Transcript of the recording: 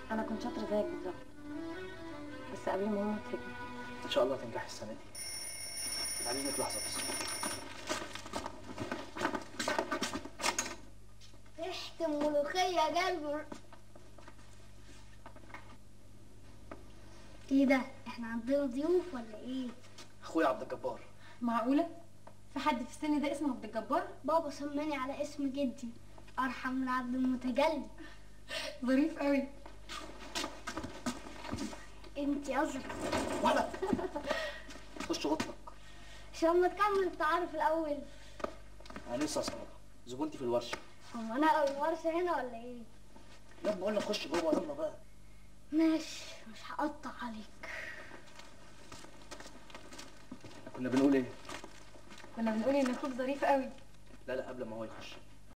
انا كنت شاطره زيك بالظبط بس قبل ما ماما تسيبني ان شاء الله تنجحي السنه دي بعد اذنك لحظه بس ريحة الملوخية قلب ايه ده؟ احنا عندنا ضيوف ولا ايه؟ اخويا عبد الجبار معقوله في حد في السن ده اسمه عبد الجبار بابا سماني على اسم جدي ارحم من عبد المتجلي ظريف قوي انتي قصدك ولا خش اوضتك عشان ما تكمل التعارف الاول انا لسه صراحه زبونتي في الورشه هو انا الورشة هنا ولا ايه؟ لا بقول لك خش جوه يلا بقى ماشي مش هقطع عليك كنا بنقول ايه كنا بنقول ان اخوك ظريف قوي لا لا قبل ما هو يخش